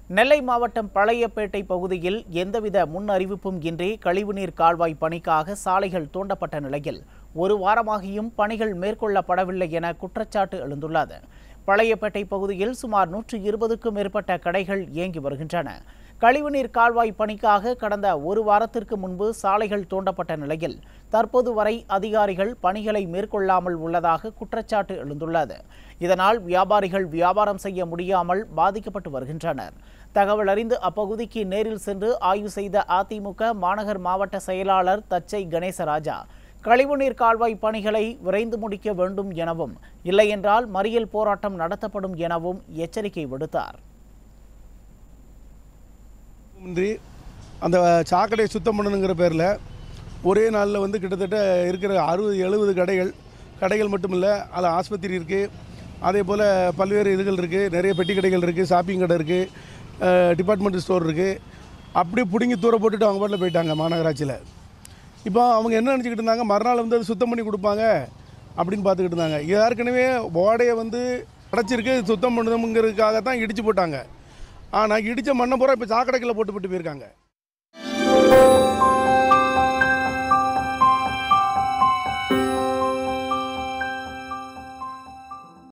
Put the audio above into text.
நெல்லை மாவட்டம் பழையப்பேட்டை பகுதியில் எந்தவித முன் அறிவிப்பும் இன்றி கழிவுநீர் கால்வாய் பணிக்காக சாலைகள் தோண்டப்பட்ட நிலையில் ஒரு வாரமாகியும் பணிகள் மேற்கொள்ளப்படவில்லை என குற்றச்சாட்டு எழுந்துள்ளது பழையப்பேட்டை பகுதியில் சுமார் நூற்று இருபதுக்கும் மேற்பட்ட கடைகள் இயங்கி வருகின்றன கழிவுநீர் கால்வாய் பணிக்காக கடந்த ஒரு வாரத்திற்கு முன்பு சாலைகள் தோண்டப்பட்ட நிலையில் தற்போது வரை அதிகாரிகள் பணிகளை மேற்கொள்ளாமல் உள்ளதாக குற்றச்சாட்டு எழுந்துள்ளது இதனால் வியாபாரிகள் வியாபாரம் செய்ய முடியாமல் பாதிக்கப்பட்டு வருகின்றனர் தகவல் அறிந்து அப்பகுதிக்கு நேரில் சென்று ஆய்வு செய்த அதிமுக மாநகர் மாவட்ட செயலாளர் தச்சை கணேசராஜா கழிவுநீர் கால்வாய் பணிகளை விரைந்து முடிக்க வேண்டும் எனவும் இல்லையென்றால் மறியல் போராட்டம் நடத்தப்படும் எனவும் எச்சரிக்கை விடுத்தார் இன்றி அந்த சாக்கடையை சுத்தம் பண்ணணுங்கிற பேரில் ஒரே நாளில் வந்து கிட்டத்தட்ட இருக்கிற அறுபது எழுபது கடைகள் கடைகள் மட்டும் இல்லை அதில் ஆஸ்பத்திரி இருக்குது அதே போல் பல்வேறு இதுகள் இருக்குது நிறைய பெட்டி கடைகள் இருக்குது ஷாப்பிங் கடை இருக்குது டிபார்ட்மெண்டல் ஸ்டோர் இருக்குது அப்படி பிடுங்கி தூர போட்டுட்டு அவங்க பாட்டில் போயிட்டாங்க மாநகராட்சியில் இப்போ அவங்க என்ன நினச்சிக்கிட்டு இருந்தாங்க மறுநாள் வந்து அது சுத்தம் பண்ணி கொடுப்பாங்க அப்படின்னு பார்த்துக்கிட்டு இருந்தாங்க ஏற்கனவே ஓடையை வந்து அடைச்சிருக்கு சுத்தம் பண்ணணுங்கிறதுக்காக தான் இடிச்சு போட்டாங்க ஆனால் இடித்த மண்ணை பூரா இப்போ சாக்கடைக்குள்ள போட்டு போட்டு போயிருக்காங்க